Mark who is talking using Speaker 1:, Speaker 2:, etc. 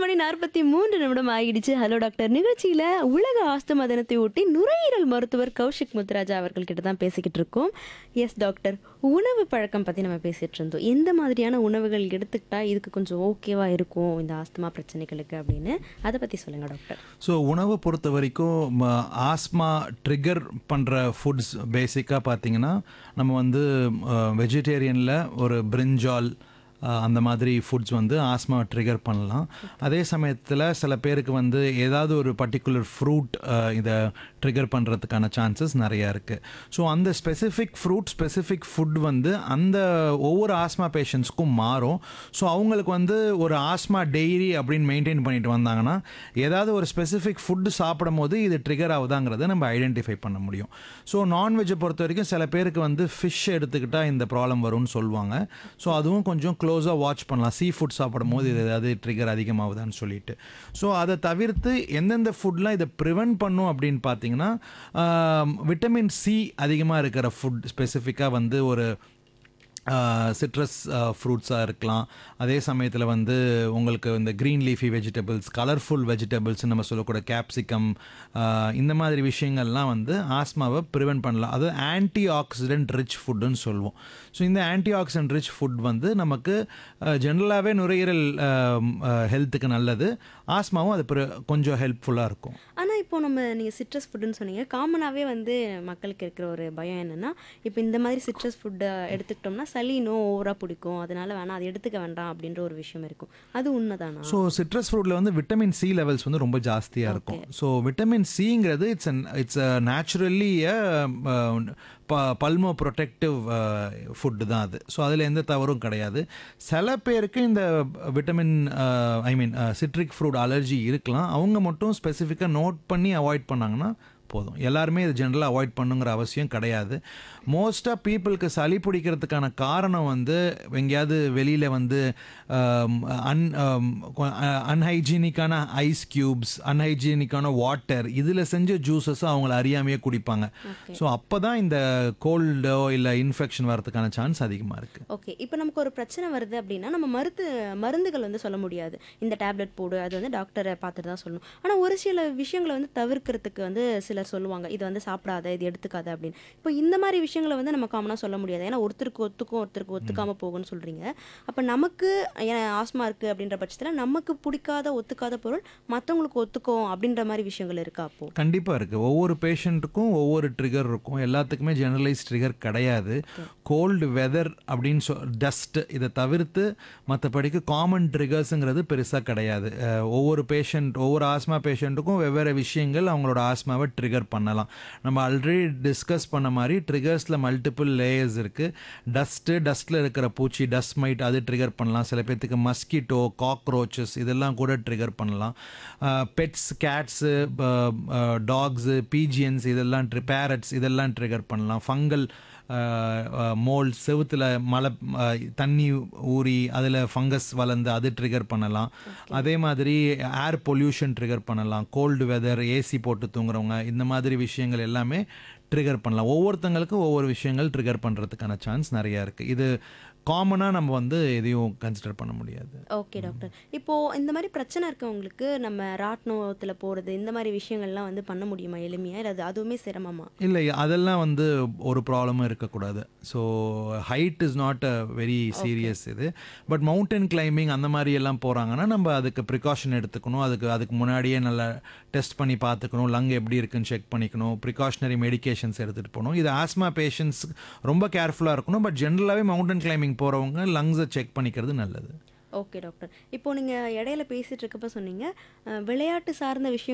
Speaker 1: மணி நாற்பத்தி மூன்று நிமிடம் ஆகிடுச்சு ஹலோ டாக்டர் நிகழ்ச்சியில உலக ஆஸ்துமா தினத்தை ஒட்டி நுரையீரல் மருத்துவர் கௌஷிக் முத்ராஜா அவர்கள் கிட்ட தான் பேசிக்கிட்டு இருக்கோம் எஸ் டாக்டர் உணவு பழக்கம் பத்தி நம்ம பேசிட்டு இருந்தோம் எந்த மாதிரியான உணவுகள் எடுத்துக்கிட்டா இதுக்கு கொஞ்சம் ஓகேவா இருக்கும் இந்த ஆஸ்துமா பிரச்சனைகளுக்கு அப்படின்னு அதை பத்தி சொல்லுங்க டாக்டர்
Speaker 2: ஸோ உணவை பொறுத்த வரைக்கும் ஆஸ்மா ட்ரிகர் பண்ணுற ஃபுட்ஸ் பேசிக்காக பார்த்தீங்கன்னா நம்ம வந்து வெஜிடேரியனில் ஒரு பிரிஞ்சால் அஹ், அந்த மாதிரி ஃபுட்ஸ் வந்து ஆஸ்மா ட்ரிகர் பண்ணலாம் அதே சமயத்தில் சில பேருக்கு வந்து ஏதாவது ஒரு பர்டிகுலர் ஃப்ரூட் இதை ட்ரிகர் பண்ணுறதுக்கான சான்சஸ் நிறையா இருக்குது ஸோ அந்த ஸ்பெசிஃபிக் ஃப்ரூட் ஸ்பெசிஃபிக் ஃபுட் வந்து அந்த ஒவ்வொரு ஆஸ்மா பேஷண்ட்ஸ்க்கும் மாறும் ஸோ அவங்களுக்கு வந்து ஒரு ஆஸ்மா டெய்ரி அப்படின்னு மெயின்டைன் பண்ணிட்டு வந்தாங்கன்னா ஏதாவது ஒரு ஸ்பெசிஃபிக் ஃபுட்டு சாப்பிடும் போது இது ட்ரிகர் ஆகுதாங்கிறத நம்ம ஐடென்டிஃபை பண்ண முடியும் ஸோ நான்வெஜ்ஜை பொறுத்த வரைக்கும் சில பேருக்கு வந்து ஃபிஷ் எடுத்துக்கிட்டால் இந்த ப்ராப்ளம் வரும்னு சொல்லுவாங்க ஸோ அதுவும் கொஞ்சம் க்ளோஸாக வாட்ச் பண்ணலாம் சீ ஃபுட் சாப்பிடும் போது இது ஏதாவது ட்ரிகர் அதிகமாகுதான்னு சொல்லிட்டு ஸோ அதை தவிர்த்து எந்தெந்த ஃபுட்லாம் இதை ப்ரிவென்ட் பண்ணும் அப்படின்னு பார்த்தீங்கன்னா விட்டமின் சி அதிகமாக இருக்கிற ஃபுட் ஸ்பெசிஃபிக்காக வந்து ஒரு சிட்ரஸ் ஃப்ரூட்ஸாக இருக்கலாம் அதே சமயத்தில் வந்து உங்களுக்கு இந்த green leafy vegetables colourful vegetables நம்ம சொல்லக்கூட கேப்சிகம் இந்த மாதிரி விஷயங்கள்லாம் வந்து ஆஸ்மாவை ப்ரிவென்ட் பண்ணலாம் அது ஆன்டி ஆக்சிடென்ட் ரிச் ஃபுட்டுன்னு சொல்லுவோம் ஸோ இந்த ஆன்டி ஆக்சிடென்ட் ரிச் ஃபுட் வந்து நமக்கு ஜென்ரலாகவே நுரையீரல் ஹெல்த்துக்கு நல்லது ஆஸ்மாவும் அது பிற- கொஞ்சம் ஹெல்ப்ஃபுல்லாக இருக்கும்
Speaker 1: ஆனா இப்போ நம்ம நீங்க சிட்ரஸ் ஃபுட்டுன்னு சொன்னீங்க காமனாவே வந்து மக்களுக்கு இருக்கிற ஒரு பயம் என்னன்னா இப்போ இந்த மாதிரி சிட்ரஸ் ஃபுட்டை எடுத்துக்கிட்டோம்னா சளி இன்னும் ஓவரா பிடிக்கும் அதனால வேணாம் அதை எடுத்துக்க வேண்டாம் அப்படின்ற ஒரு விஷயம் இருக்கும் அது உண்மைதானா
Speaker 2: ஸோ சிட்ரஸ் ஃப்ரூட்டில் வந்து விட்டமின் சி லெவல்ஸ் வந்து ரொம்ப ஜாஸ்தியாக இருக்கும் ஸோ விட்டமின் சிங்கிறது it's it's naturally pulmo protective food தான் அது ஸோ அதில் எந்த தவறும் கிடையாது சில பேருக்கு இந்த vitamin I mean citric fruit allergy இருக்கலாம் அவங்க மட்டும் ஸ்பெசிஃபிக்காக நோட் பண்ணி அவாய்ட் பண்ணாங்கன்னா போதும் எல்லாருமே இது ஜென்ரலாக அவாய்ட் பண்ணுங்கிற அவசியம் கிடையாது மோஸ்ட்டாக பீப்புளுக்கு சளி பிடிக்கிறதுக்கான காரணம் வந்து எங்கேயாவது வெளியில் வந்து அன் அன்ஹைஜீனிக்கான ஐஸ் க்யூப்ஸ் அன்ஹைஜீனிக்கான வாட்டர் இதில் செஞ்ச ஜூஸஸ் அவங்கள அறியாமையே குடிப்பாங்க ஸோ அப்போ தான் இந்த கோல்டோ இல்லை இன்ஃபெக்ஷன் வரதுக்கான சான்ஸ் அதிகமாக இருக்குது
Speaker 1: ஓகே இப்போ நமக்கு ஒரு பிரச்சனை வருது அப்படின்னா நம்ம மருந்து மருந்துகள் வந்து சொல்ல முடியாது இந்த டேப்லெட் போடு அது வந்து டாக்டரை பார்த்துட்டு தான் சொல்லணும் ஆனால் ஒரு சில விஷயங்களை வந்து தவிர்க்கிறதுக்கு வந்து சிலர் சொல்லுவாங்க இது வந்து சாப்பிடாத இது எடுத்துக்காத அப்படின்னு இப்போ இந்த மாதிரி விஷயங்களை வந்து நம்ம காமனாக சொல்ல முடியாது ஏன்னா ஒருத்தருக்கு ஒத்துக்கும் ஒருத்தருக்கு ஒத்துக்காம போகும்னு சொல்றீங்க அப்போ நமக்கு ஏன் ஆஸ்மா இருக்கு அப்படின்ற பட்சத்தில் நமக்கு பிடிக்காத ஒத்துக்காத பொருள் மற்றவங்களுக்கு ஒத்துக்கும் அப்படின்ற மாதிரி விஷயங்கள் இருக்கா அப்போ
Speaker 2: கண்டிப்பாக இருக்குது ஒவ்வொரு பேஷண்ட்டுக்கும் ஒவ்வொரு ட்ரிகர் இருக்கும் எல்லாத்துக்குமே ஜெனரலைஸ் ட்ரிகர் கிடையாது கோல்டு வெதர் அப்படின்னு சொ டஸ்ட் இதை தவிர்த்து மற்றபடிக்கு காமன் ட்ரிகர்ஸுங்கிறது பெருசாக கிடையாது அஹ், ஒவ்வொரு பேஷண்ட் ஒவ்வொரு ஆஸ்மா பேஷண்ட்டுக்கும் வெவ்வேறு விஷயங்கள் அவங்களோட ஆஸ்மாவை ட்ரிகர் பண்ணலாம் நம்ம ஆல்ரெடி டிஸ்கஸ் பண்ண மாதிரி ட்ரிகர்ஸில் மல்டிபிள் லேயர்ஸ் இருக்குது டஸ்ட்டு டஸ்ட்டில் இருக்கிற பூச்சி டஸ்ட் மைட் அது ட்ரிகர் பண்ணலாம் சில பேர்த்துக்கு மஸ்கிட்டோ காக்ரோச்சஸ் இதெல்லாம் கூட ட்ரிகர் பண்ணலாம் பெட்ஸ் கேட்ஸு டாக்ஸு பீஜியன்ஸ் இதெல்லாம் ட்ரி பேரட்ஸ் இதெல்லாம் ட்ரிகர் பண்ணலாம் ஃபங்கல் மோல் செவுத்துல மழை அஹ், தண்ணி ஊறி அதில் ஃபங்கஸ் வளர்ந்து அது ட்ரிகர் பண்ணலாம் அதே மாதிரி ஏர் பொல்யூஷன் ட்ரிகர் பண்ணலாம் கோல்டு வெதர் ஏசி போட்டு தூங்குறவங்க இந்த மாதிரி விஷயங்கள் எல்லாமே ட்ரிகர் பண்ணலாம் ஒவ்வொருத்தங்களுக்கும் ஒவ்வொரு விஷயங்கள் ட்ரிகர் பண்ணுறதுக்கான சான்ஸ் நிறையா இருக்குது இது காமனாக நம்ம வந்து எதையும் கன்சிடர் பண்ண முடியாது
Speaker 1: ஓகே டாக்டர் இப்போ இந்த மாதிரி பிரச்சனை இருக்கவங்களுக்கு நம்ம ராட்னத்தில் போகிறது இந்த மாதிரி விஷயங்கள்லாம் வந்து பண்ண முடியுமா எளிமையா இல்லை அது அதுவுமே சிரமமா
Speaker 2: இல்லை அதெல்லாம் வந்து ஒரு ப்ராப்ளமும் இருக்கக்கூடாது so height is not a very serious இது பட் மவுண்டன் கிளைம்பிங் அந்த மாதிரி எல்லாம் போகிறாங்கன்னா நம்ம அதுக்கு ப்ரிகாஷன் எடுத்துக்கணும் அதுக்கு அதுக்கு முன்னாடியே நல்லா டெஸ்ட் பண்ணி பார்த்துக்கணும் லங் எப்படி இருக்குன்னு செக் பண்ணிக்கணும் ப்ரிகாஷனரி மெடிகேஷன்ஸ் எடுத்துகிட்டு போகணும் இது ஆஸ்மா பேஷண்ட்ஸ் ரொம்ப கேர்ஃபுல்லாக இருக்கணும் பட் ஜென்ரலாகவே மவுண்டன் கிளைம்பிங் போகிறவங்க லங்ஸை செக் பண்ணிக்கிறது நல்லது
Speaker 1: ஓகே டாக்டர் இப்போ நீங்கள் இடையில பேசிட்டு இருக்கப்ப சொன்னீங்க அஹ், விளையாட்டு சார்ந்த விஷயம்